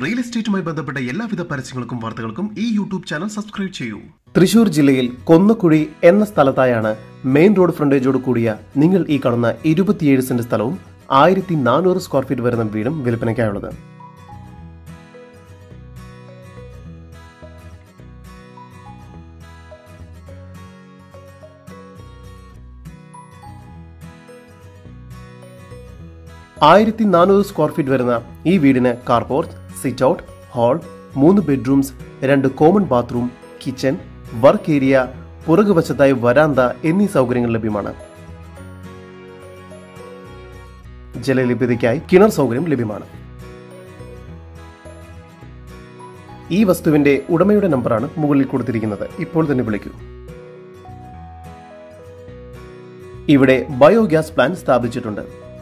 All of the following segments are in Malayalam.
റിയൽ എസ്റ്റേറ്റുമായി ബന്ധപ്പെട്ട എല്ലാവിധ പരസ്യങ്ങൾക്കും വാർത്തകൾക്കും ഈ യൂട്യൂബ് ചാനൽ സബ്സ്ക്രൈബ് ചെയ്യൂ തൃശൂർ ജില്ലയിൽ കൊന്നക്കുഴി എന്ന സ്ഥലത്തായാണ് മെയിൻ റോഡ് ഫ്രണ്ടേജോട് കൂടിയ നിങ്ങൾ ഈ കാണുന്ന ഇരുപത്തിയേഴ് സെന്റ് സ്ഥലവും ആയിരത്തി നാനൂറ് സ്ക്വയർ ഫീറ്റ് വരുന്ന വീടും വിൽപ്പനയ്ക്കായുള്ളത് ആയിരത്തി നാനൂറ് സ്ക്വയർ ഫീറ്റ് വരുന്ന ഈ വീടിന് കാർപോർട്ട് സിറ്റ് ഔട്ട് ഹാൾ മൂന്ന് ബെഡ്റൂംസ് രണ്ട് common bathroom kitchen work area പുറകുവശത്തായി വരാന്ത എന്നീ സൗകര്യങ്ങൾ ലഭ്യമാണ് ജലലഭ്യതയ്ക്കായി കിണർ സൗകര്യം ലഭ്യമാണ് ഈ വസ്തുവിന്റെ ഉടമയുടെ നമ്പറാണ് മുകളിൽ കൊടുത്തിരിക്കുന്നത് ഇപ്പോൾ തന്നെ വിളിക്കൂ ഇവിടെ ബയോഗ്യാസ് പ്ലാന്റ് സ്ഥാപിച്ചിട്ടുണ്ട്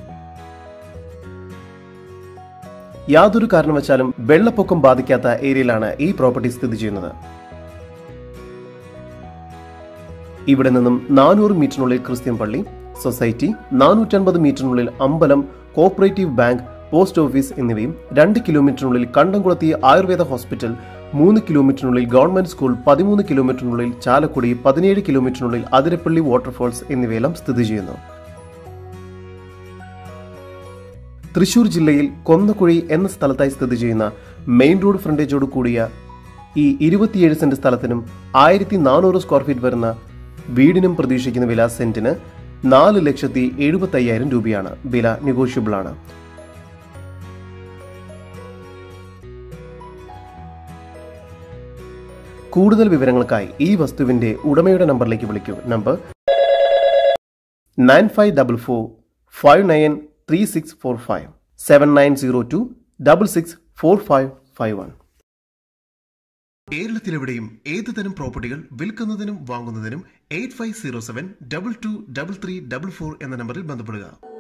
യാതൊരു കാരണവശാലും വെള്ളപ്പൊക്കം ബാധിക്കാത്ത ഏരിയയിലാണ് ഈ പ്രോപ്പർട്ടി സ്ഥിതി ചെയ്യുന്നത് ഇവിടെ നിന്നും നാനൂറ് മീറ്ററിനുള്ളിൽ ക്രിസ്ത്യൻ പള്ളി സൊസൈറ്റി നാനൂറ്റൻപത് മീറ്ററിനുള്ളിൽ അമ്പലം കോപ്പറേറ്റീവ് ബാങ്ക് പോസ്റ്റ് ഓഫീസ് എന്നിവയും രണ്ട് കിലോമീറ്ററിനുള്ളിൽ കണ്ടംകുളത്തി ആയുർവേദ ഹോസ്പിറ്റൽ മൂന്ന് കിലോമീറ്ററിനുള്ളിൽ ഗവൺമെന്റ് സ്കൂൾ പതിമൂന്ന് കിലോമീറ്ററിനുള്ളിൽ ചാലക്കുടി പതിനേഴ് കിലോമീറ്ററിനുള്ളിൽ അതിരപ്പള്ളി വാട്ടർഫോൾസ് എന്നിവയെല്ലാം സ്ഥിതി ചെയ്യുന്നു തൃശൂർ ജില്ലയിൽ കൊന്നക്കുഴി എന്ന സ്ഥലത്തായി സ്ഥിതി ചെയ്യുന്ന മെയിൻ റോഡ് ഫ്രണ്ടേജോട് കൂടിയ ഈ ഇരുപത്തിയേഴ് സെന്റ് സ്ഥലത്തിനും ആയിരത്തി നാനൂറ് സ്ക്വയർ ഫീറ്റ് വരുന്ന വീടിനും പ്രതീക്ഷിക്കുന്ന വില സെന്റിന് നാല് ലക്ഷത്തി എഴുപത്തി അയ്യായിരം രൂപയാണ് വില നെഗോഷ്യബിൾ ആണ് കൂടുതൽ വിവരങ്ങൾക്കായി ഈ വസ്തുവിന്റെ ഉടമയുടെ നമ്പറിലേക്ക് വിളിക്കൂ number nine five double four five nine three six four five seven nine zero two double six four five five one കേരളത്തിലെവിടെയും ഏത് തരം പ്രോപ്പർട്ടികൾ വിൽക്കുന്നതിനും വാങ്ങുന്നതിനും eight five zero seven double two double three double four എന്ന നമ്പറിൽ ബന്ധപ്പെടുക